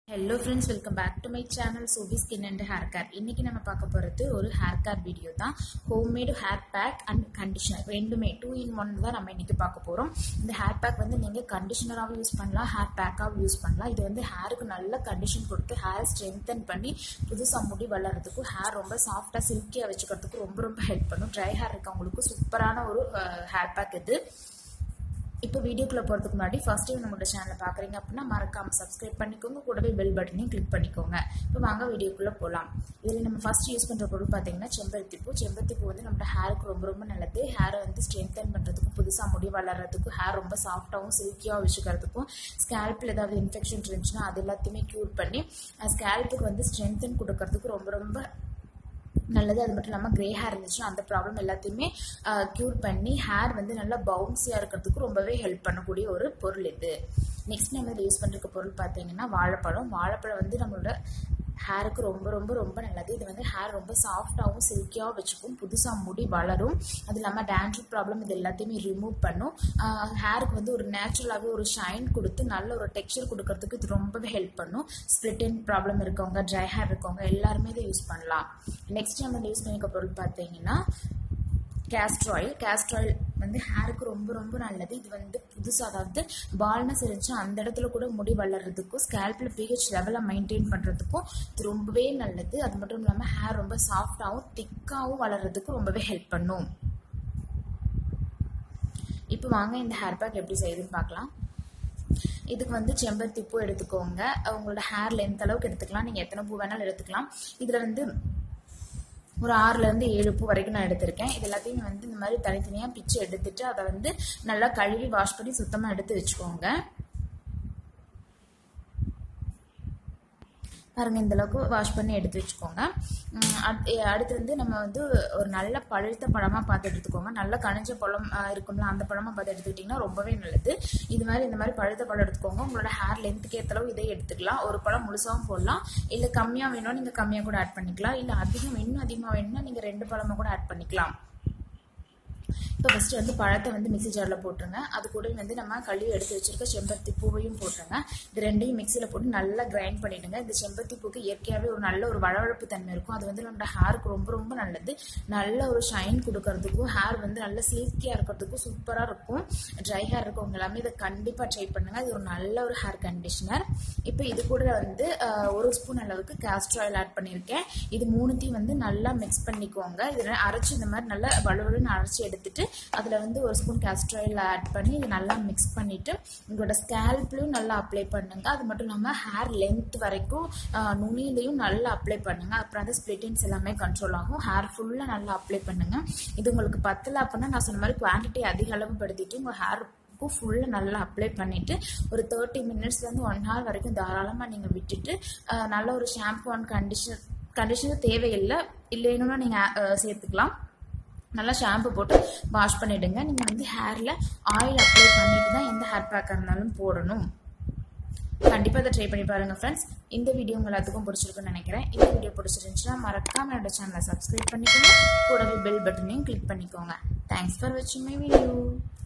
hello friends welcome back to my channel Sobi skin and hair care இன்னைக்கு நம்ம பார்க்க போகிறது ஒரு ஹேர் கேர் வீடியோ தான் homemade hair pack and conditioner ரெண்டுமே டூ இன் ஒன் தான் நம்ம இன்னைக்கு பார்க்க போகிறோம் இந்த ஹேர் பேக் வந்து நீங்கள் கண்டிஷனராகவும் யூஸ் பண்ணலாம் ஹேர் பேக்காகவும் யூஸ் பண்ணலாம் இது வந்து ஹேருக்கு நல்ல கண்டிஷன் கொடுத்து ஹேரை ஸ்ட்ரென்தன் பண்ணி புதுசாக முடி வளர்கிறதுக்கும் ஹேர் ரொம்ப சாஃப்டாக சில்கியாக வச்சுக்கிறதுக்கும் ரொம்ப ரொம்ப ஹெல்ப் பண்ணும் ட்ரை ஹேர் இருக்கவங்களுக்கு சூப்பரான ஒரு ஹேர் பேக் இது இப்போ வீடியோக்குள்ளே போகிறதுக்கு முன்னாடி ஃபர்ஸ்ட் டைம் நம்மளோட சேனலை பார்க்குறீங்க அப்படின்னா மறக்காமல் சப்ஸ்கிரைப் பண்ணிக்கோங்க கூடவே பெல் பட்டனையும் கிளிக் பண்ணிக்கோங்க இப்போ வாங்க வீடியோக்குள்ளே போகலாம் இதில் நம்ம ஃபர்ஸ்ட் யூஸ் பண்ணுற பொருள் பார்த்தீங்கன்னா செம்பருத்தி பூ செம்பருத்தி பூ வந்து நம்ம ஹேருக்கு ரொம்ப ரொம்ப நல்லது ஹேரை வந்து ஸ்ட்ரென்தன் பண்ணுறதுக்கும் புதுசாக முடி வளர்கிறதுக்கும் ஹேர் ரொம்ப சாஃப்டாகவும் சில்கியாகவும் வச்சுக்கிறதுக்கும் ஸ்கேல்பில் ஏதாவது இன்ஃபெக்ஷன் இருந்துச்சுன்னா அது எல்லாத்தையுமே க்யூர் பண்ணி ஸ்கேல்புக்கு வந்து ஸ்ட்ரென்தன் கொடுக்கறதுக்கு ரொம்ப ரொம்ப நல்லது அது மட்டும் இல்லாமல் க்ரே ஹேர் இருந்துச்சுன்னா அந்த ப்ராப்ளம் எல்லாத்தையுமே க்யூர் பண்ணி ஹேர் வந்து நல்லா பவுன்ஸியாக இருக்கிறதுக்கு ரொம்பவே ஹெல்ப் பண்ணக்கூடிய ஒரு பொருள் இது நெக்ஸ்ட் நம்ம இதில் யூஸ் பண்ணிருக்க பொருள் பார்த்தீங்கன்னா வாழைப்பழம் வாழைப்பழம் வந்து நம்மளோட ஹேருக்கு ரொம்ப ரொம்ப ரொம்ப நல்லது இது வந்து ஹேர் ரொம்ப சாஃப்டாகவும் சில்கியாகவும் வச்சுக்கும் புதுசாக முடி வளரும் அது இல்லாமல் டேண்ட்ரூப் ப்ராப்ளம் இது எல்லாத்தையுமே ரிமூவ் பண்ணும் ஹேருக்கு வந்து ஒரு நேச்சுரலாகவே ஒரு ஷைன் கொடுத்து நல்ல ஒரு டெக்ஸ்சர் கொடுக்கறதுக்கு இது ரொம்பவே ஹெல்ப் பண்ணும் ஸ்ப்ளிட்டின் ப்ராப்ளம் இருக்கவங்க ட்ரை ஹேர் இருக்கவங்க எல்லாருமே இதை யூஸ் பண்ணலாம் நெக்ஸ்ட் நம்ம யூஸ் பண்ணிக்க பொருள் பார்த்தீங்கன்னா கேஸ்ட்ர் ஆயில் கேஸ்ட்ர் ஆயில் வந்து ஹேருக்கு ரொம்ப ரொம்ப நல்லது இது வந்து புதுசாக அதாவது பால்னஸ் இருந்துச்சு அந்த இடத்துல கூட முடி வளர்கிறதுக்கும் ஸ்கேல்பில் பிஹெச் லெவலை மெயின்டைன் பண்ணுறதுக்கும் இது ரொம்பவே நல்லது அது மட்டும் இல்லாமல் ஹேர் ரொம்ப சாஃப்டாகவும் திக்காகவும் வளர்கிறதுக்கு ரொம்பவே ஹெல்ப் பண்ணும் இப்போ வாங்க இந்த ஹேர் பேக் எப்படி செய்யுதுன்னு பார்க்கலாம் இதுக்கு வந்து செம்பருத்தி பூ எடுத்துக்கோங்க உங்களோட ஹேர் லென்த் அளவுக்கு எடுத்துக்கலாம் நீங்கள் எத்தனை பூ வேணாலும் எடுத்துக்கலாம் இதில் வந்து ஒரு ஆறுலேருந்து ஏழு பூ வரைக்கும் நான் எடுத்திருக்கேன் இது எல்லாத்தையும் வந்து இந்த மாதிரி தனித்தனியாக பிச்சு எடுத்துட்டு அதை வந்து நல்லா கழுவி வாஷ் பண்ணி சுத்தமாக எடுத்து வச்சுக்கோங்க பாருங்க இந்த அளவுக்கு வாஷ் பண்ணி எடுத்து வச்சுக்கோங்க அடுத்து வந்து நம்ம வந்து ஒரு நல்ல பழுத்த பழமாக பார்த்து எடுத்துக்கோங்க நல்ல கனிஞ்ச பழம் இருக்கும்ல அந்த பழமாக பார்த்து எடுத்துக்கிட்டிங்கன்னா ரொம்பவே நல்லது இது மாதிரி இந்த மாதிரி பழுத்த பழம் எடுத்துக்கோங்க உங்களோட ஹேர் லென்த்துக்கு ஏற்றளவு இதை எடுத்துக்கலாம் ஒரு பழம் முழுசாகவும் போடலாம் இல்லை கம்மியாக வேணும் நீங்கள் கம்மியாக கூட ஆட் பண்ணிக்கலாம் இல்லை அதிகம் இன்னும் அதிகமாக வேணும்னா நீங்கள் ரெண்டு பழமாக கூட ஆட் பண்ணிக்கலாம் இப்போ ஃபஸ்ட்டு வந்து பழத்தை வந்து மிக்சி ஜாரில் போட்டுருங்க அது கூட வந்து நம்ம கழுவி எடுத்து வச்சிருக்க செம்பருத்தி பூவையும் போட்டுருங்க இது ரெண்டையும் மிக்சியில் போட்டு நல்லா கிரைண்ட் பண்ணிவிடுங்க இந்த செம்பருத்தி பூக்கு இயற்கையாகவே ஒரு நல்ல ஒரு வளவழப்பு தன்மை இருக்கும் அது வந்து நம்மளோட ஹேருக்கு ரொம்ப ரொம்ப நல்லது நல்ல ஒரு ஷைன் கொடுக்கறதுக்கும் ஹேர் வந்து நல்ல சில்கியாக இருக்கிறதுக்கும் சூப்பராக இருக்கும் ட்ரை ஹேர் இருக்கவங்க எல்லாமே இதை கண்டிப்பாக ட்ரை பண்ணுங்கள் இது ஒரு நல்ல ஒரு ஹேர் கண்டிஷனர் இப்போ இது கூட வந்து ஒரு ஸ்பூன் அளவுக்கு கேஸ்டர் ஆயில் ஆட் பண்ணியிருக்கேன் இது மூணுத்தையும் வந்து நல்லா மிக்ஸ் பண்ணிக்கோங்க இதில் அரைச்சி இந்த மாதிரி நல்லா வலுவலுன்னு அரைச்சி எடுத்துட்டு அதில் வந்து ஒரு ஸ்பூன் கேஸ்டர் ஆயில் ஆட் பண்ணி இது நல்லா மிக்ஸ் பண்ணிவிட்டு உங்களோட ஸ்கேல்ப்லையும் நல்லா அப்ளை பண்ணுங்கள் அது மட்டும் இல்லாமல் ஹேர் லென்த் வரைக்கும் நுனிலையும் நல்லா அப்ளை பண்ணுங்கள் அப்புறம் அந்த ஸ்ப்ளிட்டின்ஸ் எல்லாமே கண்ட்ரோல் ஆகும் ஹேர் ஃபுல்லாக நல்லா அப்ளை பண்ணுங்கள் இது உங்களுக்கு பத்தலை அப்படின்னா நான் சொன்ன மாதிரி குவான்டிட்டி அதிக அளவு படுத்திட்டு உங்கள் ஹேர் ஃபுல்லாக நல்லா அப்ளை பண்ணிவிட்டு ஒரு தேர்ட்டி மினிட்ஸ்லேருந்து ஒன் ஹவர் வரைக்கும் தாராளமாக நீங்கள் விட்டுட்டு நல்ல ஒரு ஷாம்பு அண்ட் கண்டிஷனர் கண்டிஷனர் தேவையில்லை இல்லைன்னா நீங்கள் சேர்த்துக்கலாம் நல்லா ஷாம்பு போட்டு வாஷ் பண்ணிவிடுங்க நீங்கள் வந்து ஹேரில் ஆயில் அப்ளை பண்ணிட்டு தான் எந்த ஹேர் பேக்காக இருந்தாலும் போடணும் கண்டிப்பாக அதை ட்ரை பண்ணி பாருங்கள் ஃப்ரெண்ட்ஸ் இந்த வீடியோ உங்கள் எல்லாத்துக்கும் பிடிச்சிருக்குன்னு நினைக்கிறேன் இந்த வீடியோ பிடிச்சிருந்துச்சுன்னா மறக்காம என்னோட சேனலை சப்ஸ்கிரைப் பண்ணிக்கோங்க கூடவே பெல் பட்டனையும் கிளிக் பண்ணிக்கோங்க தேங்க்ஸ் ஃபார் வாட்சிங் மை வீடியோ